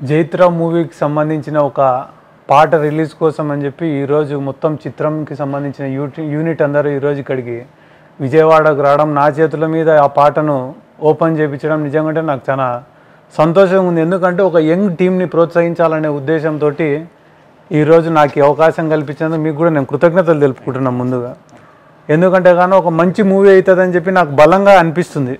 జైత్ర మూవీకి సంబంధించిన ఒక పాట రిలీజ్ కోసం అని చెప్పి ఈరోజు మొత్తం చిత్రంకి సంబంధించిన యూటి యూనిట్ అందరూ ఈరోజు ఇక్కడికి విజయవాడకు రావడం నా చేతుల మీద ఆ పాటను ఓపెన్ చేయించడం నిజంగా నాకు చాలా సంతోషంగా ఉంది ఎందుకంటే ఒక యంగ్ టీంని ప్రోత్సహించాలనే ఉద్దేశంతో ఈరోజు నాకు ఈ అవకాశం కల్పించినందుకు మీకు కూడా నేను కృతజ్ఞతలు తెలుపుకుంటున్నాను ముందుగా ఎందుకంటే కానీ ఒక మంచి మూవీ అవుతుందని చెప్పి నాకు బలంగా అనిపిస్తుంది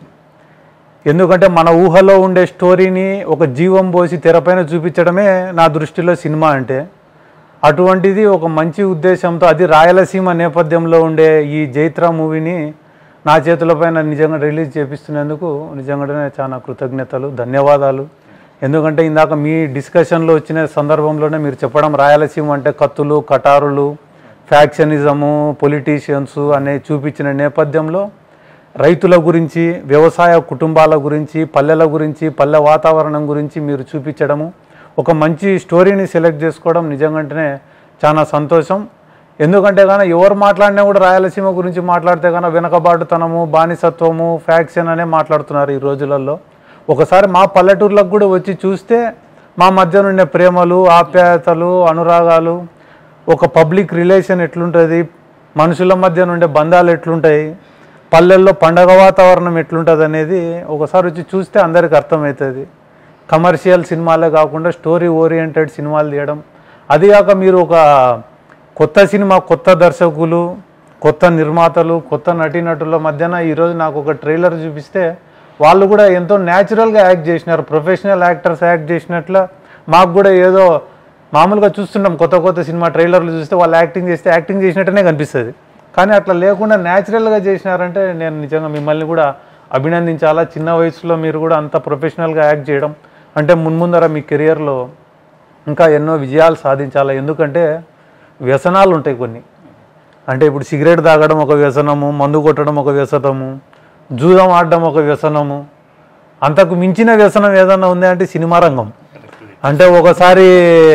ఎందుకంటే మన ఊహలో ఉండే స్టోరీని ఒక జీవం పోసి తెరపైన చూపించడమే నా దృష్టిలో సినిమా అంటే అటువంటిది ఒక మంచి ఉద్దేశంతో అది రాయలసీమ నేపథ్యంలో ఉండే ఈ జైత్ర మూవీని నా చేతులపైన నిజంగా రిలీజ్ చేపిస్తున్నందుకు నిజంగానే చాలా కృతజ్ఞతలు ధన్యవాదాలు ఎందుకంటే ఇందాక మీ డిస్కషన్లో వచ్చిన సందర్భంలోనే మీరు చెప్పడం రాయలసీమ అంటే కత్తులు కటారులు ఫ్యాక్షనిజము పొలిటీషియన్స్ అనే చూపించిన నేపథ్యంలో రైతుల గురించి వ్యవసాయ కుటుంబాల గురించి పల్లెల గురించి పల్లె వాతావరణం గురించి మీరు చూపించడము ఒక మంచి స్టోరీని సెలెక్ట్ చేసుకోవడం నిజంగానే చాలా సంతోషం ఎందుకంటే కానీ ఎవరు మాట్లాడినా కూడా రాయలసీమ గురించి మాట్లాడితే కానీ వెనకబాటుతనము బానిసత్వము ఫ్యాక్షన్ అనే మాట్లాడుతున్నారు ఈ రోజులలో ఒకసారి మా పల్లెటూర్లకు కూడా వచ్చి చూస్తే మా మధ్య ఉండే ప్రేమలు ఆప్యాయతలు అనురాగాలు ఒక పబ్లిక్ రిలేషన్ ఎట్లుంటుంది మనుషుల మధ్య ఉండే బంధాలు ఎట్లుంటాయి పల్లెల్లో పండగ వాతావరణం ఎట్లుంటుంది అనేది ఒకసారి వచ్చి చూస్తే అందరికి అర్థమవుతుంది కమర్షియల్ సినిమాలే కాకుండా స్టోరీ ఓరియంటెడ్ సినిమాలు తీయడం అది కాక మీరు ఒక కొత్త సినిమా కొత్త దర్శకులు కొత్త నిర్మాతలు కొత్త నటీనటుల మధ్యన ఈరోజు నాకు ఒక ట్రైలర్ చూపిస్తే వాళ్ళు కూడా ఎంతో న్యాచురల్గా యాక్ట్ చేసినారు ప్రొఫెషనల్ యాక్టర్స్ యాక్ట్ చేసినట్ల మాకు కూడా ఏదో మామూలుగా చూస్తుంటాం కొత్త కొత్త సినిమా ట్రైలర్లు చూస్తే వాళ్ళు యాక్టింగ్ చేస్తే యాక్టింగ్ చేసినట్టునే కనిపిస్తుంది కానీ అట్లా లేకుండా న్యాచురల్గా చేసినారంటే నేను నిజంగా మిమ్మల్ని కూడా అభినందించాలా చిన్న వయసులో మీరు కూడా అంత ప్రొఫెషనల్గా యాక్ట్ చేయడం అంటే మున్ముందర మీ కెరియర్లో ఇంకా ఎన్నో విజయాలు సాధించాలా ఎందుకంటే వ్యసనాలు ఉంటాయి కొన్ని అంటే ఇప్పుడు సిగరెట్ తాగడం ఒక వ్యసనము మందు కొట్టడం ఒక వ్యసనము జూదం ఆడడం ఒక వ్యసనము అంతకు మించిన వ్యసనం ఏదన్నా ఉంది అంటే సినిమా రంగం అంటే ఒకసారి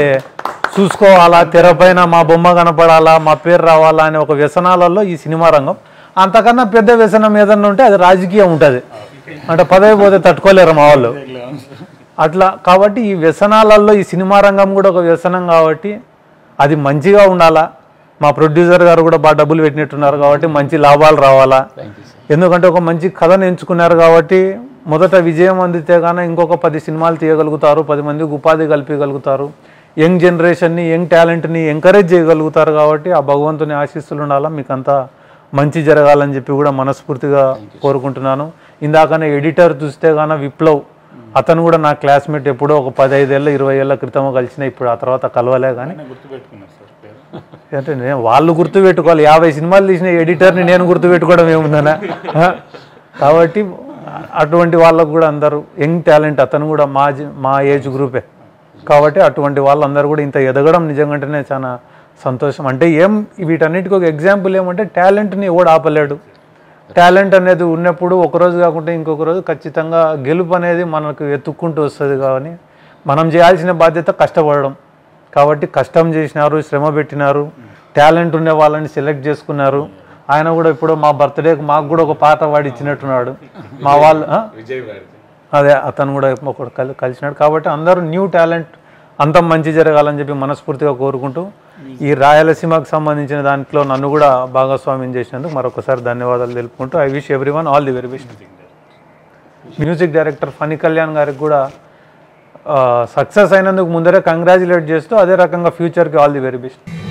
చూసుకోవాలా తెరపైన మా బొమ్మ కనపడాలా మా పేరు రావాలా అనే ఒక వ్యసనాలలో ఈ సినిమా రంగం అంతకన్నా పెద్ద వ్యసనం ఏదన్నా ఉంటే అది రాజకీయం ఉంటుంది అంటే పదవి పోతే తట్టుకోలేరు మా వాళ్ళు అట్లా కాబట్టి ఈ వ్యసనాలలో ఈ సినిమా రంగం కూడా ఒక వ్యసనం కాబట్టి అది మంచిగా ఉండాలా మా ప్రొడ్యూసర్ గారు కూడా బాగా డబ్బులు పెట్టినట్టున్నారు కాబట్టి మంచి లాభాలు రావాలా ఎందుకంటే ఒక మంచి కథను ఎంచుకున్నారు కాబట్టి మొదట విజయం అందితే కానీ ఇంకొక పది సినిమాలు తీయగలుగుతారు పది మందికి ఉపాధి కల్పించగలుగుతారు యంగ్ జనరేషన్ని యంగ్ టాలెంట్ని ఎంకరేజ్ చేయగలుగుతారు కాబట్టి ఆ భగవంతుని ఆశీస్సులు ఉండాలా మీకు అంతా మంచి జరగాలని చెప్పి కూడా మనస్ఫూర్తిగా కోరుకుంటున్నాను ఇందాకనే ఎడిటర్ చూస్తే గాన విప్లవ్ అతను కూడా నా క్లాస్మేట్ ఎప్పుడో ఒక పదహైదేళ్ళ ఇరవై ఏళ్ళ క్రితం కలిసిన ఇప్పుడు ఆ తర్వాత కలవలే కానీ గుర్తుపెట్టుకున్నారు సార్ పేరు అంటే నేను వాళ్ళు గుర్తు పెట్టుకోవాలి యాభై సినిమాలు తీసిన ఎడిటర్ని నేను గుర్తు పెట్టుకోవడం ఏముందనా ఆ? కాబట్టి అటువంటి వాళ్ళకు కూడా అందరూ యంగ్ టాలెంట్ అతను కూడా మా జ- మా ఏజ్ గ్రూపే కాబట్టి అటువంటి వాళ్ళందరూ కూడా ఇంత ఎదగడం నిజంగానే చాలా సంతోషం అంటే ఏం వీటన్నిటికీ ఒక ఎగ్జాంపుల్ ఏమంటే టాలెంట్ని ఎవడు ఆపలేడు టాలెంట్ అనేది ఉన్నప్పుడు ఒక రోజు కాకుంటే ఇంకొక రోజు ఖచ్చితంగా గెలుపు అనేది మనకు ఎత్తుక్కుంటూ వస్తుంది కానీ మనం చేయాల్సిన బాధ్యత కష్టపడడం కాబట్టి కష్టం చేసినారు శ్రమ పెట్టినారు టాలెంట్ ఉండే వాళ్ళని సెలెక్ట్ చేసుకున్నారు ఆయన కూడా ఇప్పుడు మా బర్త్డేకి మాకు కూడా ఒక పాట పాడి ఇచ్చినట్టున్నాడు మా వాళ్ళు ఆ? విజయ్ గారిది అదే అతను కూడా ఒకడు కలి కలిసినాడు కాబట్టి అందరూ న్యూ టాలెంట్ అంత మంచి జరగాలని చెప్పి మనస్ఫూర్తిగా కోరుకుంటూ ఈ రాయలసీమకు సంబంధించిన దాంట్లో నన్ను కూడా భాగస్వామ్యం చేసినందుకు మరొకసారి ధన్యవాదాలు తెలుపుకుంటూ I wish every one all the very best music director Phani Kalyan గారికి కూడా సక్సెస్ అయినందుకు ముందరే కంగ్రాచులేట్ చేస్తూ అదే రకంగా ఫ్యూచర్కి ఆల్ ది వెరీ బెస్ట్